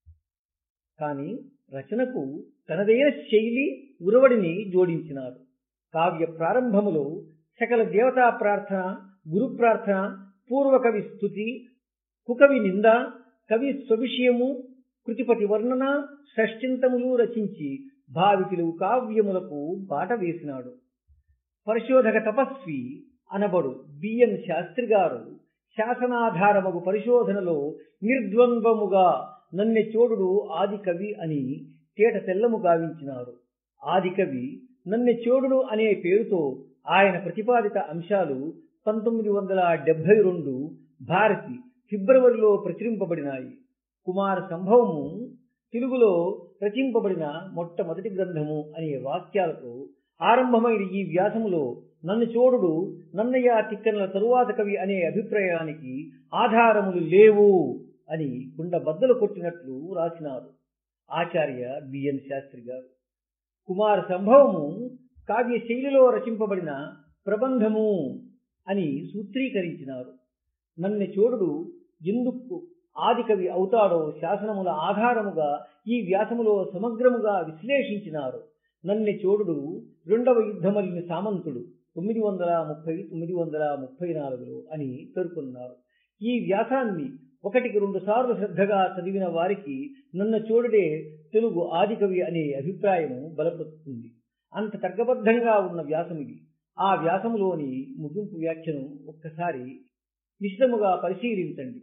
కాని రచనకు తనదైన శైలి ఉరవడిని జోడించినారు కావ్య ప్రారంభములో సకల దేవతా ప్రార్థన గురు ప్రార్థన పూర్వకవి స్థుతి కుకవి నింద కవి స్వవిషయము కృతిపతి వర్ణన షష్టింతములు రచించి భావికులు కావ్యములకు బాట వేసినాడు పరిశోధక తపస్వి అనబడు బిఎన్ శాస్త్రి గారు శాసనాధారమగు పరిశోధనలో నిర్ద్వంద్వముగా నన్నె చోడుడు ఆది కవి అని తేట తెల్లము గావించినారు ఆది కవి నన్నె చోడుడు అనే పేరుతో ఆయన ప్రతిపాదిత అంశాలు పంతొమ్మిది వందల డెబ్బై రెండు భారతి ఫిబ్రవరిలో ప్రచురింపబడినాయి కుమార సంభవము తెలుగులో రచింపబడిన మొట్టమొదటి గ్రంథము అనే వాక్యాలతో ఆరంభమైన ఈ వ్యాసములో నన్ను చోడుడు నన్నయ్య తిక్కనల తరువాత కవి అనే అభిప్రాయానికి ఆధారములు లేవు అని కుండ బద్దలు కొట్టినట్లు రాసినారు ఆచార్య బిఎన్ శాస్త్రి గారు కుమార సంభవము కావ్య శైలిలో రచింపబడిన ప్రబంధము అని సూత్రీకరించినారు నన్నె చోడుడు ఎందుకు ఆది కవి అవుతాడో శాసనముల ఆధారముగా ఈ వ్యాసములో సమగ్రముగా విశ్లేషించినారు నన్నె చోడుడు రెండవ యుద్ధమల్లిని సామంతుడు తొమ్మిది వందల ముప్పై తొమ్మిది వందల ముప్పై నాలుగులో అని పేర్కొన్నారు ఈ వ్యాసాన్ని ఒకటికి రెండు సార్లు శ్రద్ధగా చదివిన వారికి నన్న చోడుడే తెలుగు ఆదికవి అనే అభిప్రాయము బలపడుతుంది అంత తర్కబద్ధంగా ఉన్న వ్యాసం ఇది ఆ వ్యాసములోని ముగింపు వ్యాఖ్యను ఒక్కసారి నిశ్చితముగా పరిశీలించండి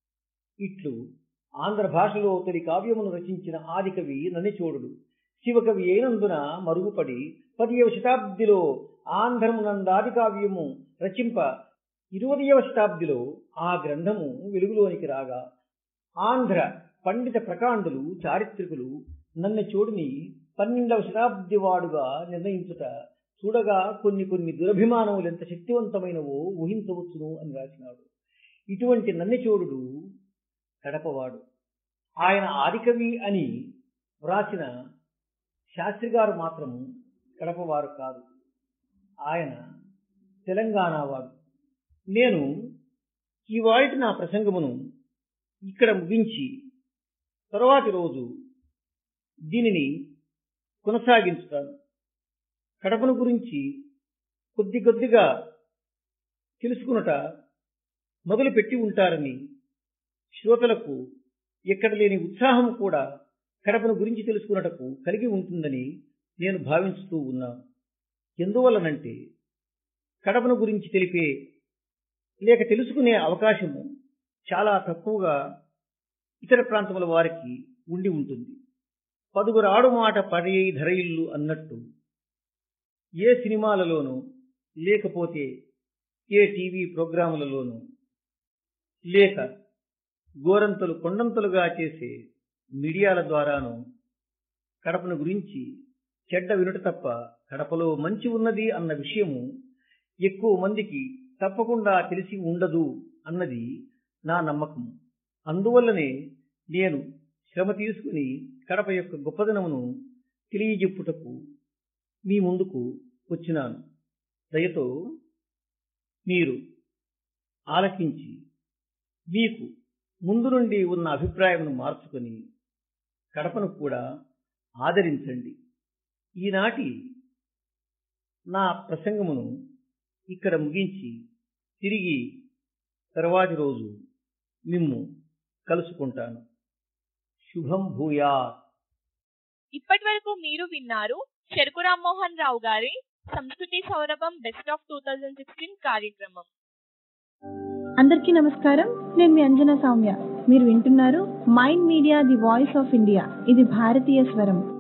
ఇట్లు ఆంధ్ర భాషలో తొలి కావ్యమును రచించిన ఆదికవి ననిచోడుడు శివకవి అయినందున మరుగుపడి పదియవ శతాబ్దిలో ఆంధ్రమునందాది కావ్యము రచింప ఇరవదవ శతాబ్దిలో ఆ గ్రంథము వెలుగులోనికి రాగా ఆంధ్ర పండిత ప్రకాండులు చారిత్రకులు నన్న చోడుని పన్నెండవ శతాబ్ది వాడుగా నిర్ణయించుట చూడగా కొన్ని కొన్ని దురభిమానములు ఎంత శక్తివంతమైనవో ఊహించవచ్చును అని రాసినాడు ఇటువంటి నన్నచోడుడు కడపవాడు ఆయన ఆదికవి అని వ్రాసిన శాస్త్రి గారు మాత్రం కడపవారు కాదు ఆయన తెలంగాణ వాడు నేను ఇవాళ నా ప్రసంగమును ఇక్కడ ముగించి తరువాతి రోజు దీనిని కొనసాగించుతాను కడపను గురించి కొద్ది కొద్దిగా తెలుసుకున్నట మొదలు పెట్టి ఉంటారని శ్రోతలకు ఎక్కడ లేని ఉత్సాహం కూడా కడపను గురించి తెలుసుకున్నటకు కలిగి ఉంటుందని నేను భావించుతూ ఉన్నాను ఎందువలనంటే కడపను గురించి తెలిపే లేక తెలుసుకునే అవకాశము చాలా తక్కువగా ఇతర ప్రాంతముల వారికి ఉండి ఉంటుంది పదుగురు ఆడు మాట పడే ధరయిల్లు అన్నట్టు ఏ సినిమాలలోనూ లేకపోతే ఏ టీవీ ప్రోగ్రాములలోనూ లేక గోరంతలు కొండంతలుగా చేసే మీడియాల ద్వారాను కడపను గురించి చెడ్డ వినుట తప్ప కడపలో మంచి ఉన్నది అన్న విషయము ఎక్కువ మందికి తప్పకుండా తెలిసి ఉండదు అన్నది నా నమ్మకం అందువల్లనే నేను శ్రమ తీసుకుని కడప యొక్క గొప్పదనమును తెలియజెప్పుటకు మీ ముందుకు వచ్చినాను దయతో మీరు ఆలకించి మీకు ముందు నుండి ఉన్న అభిప్రాయమును మార్చుకొని కడపను కూడా ఆదరించండి ఈనాటి నా ప్రసంగమును ఇక్కడ ముగించి తిరిగి తర్వాతి రోజు మిమ్ము కలుసుకుంటాను శుభం భూయా ఇప్పటి వరకు మీరు విన్నారు చెరుకు రామ్మోహన్ రావు గారి సంస్కృతి సౌరభం best of two thousand sixteen కార్యక్రమం అందరికీ నమస్కారం నేను మీ అంజనా సౌమ్య మీరు వింటున్నారు mind media the voice of India ఇది భారతీయ స్వరం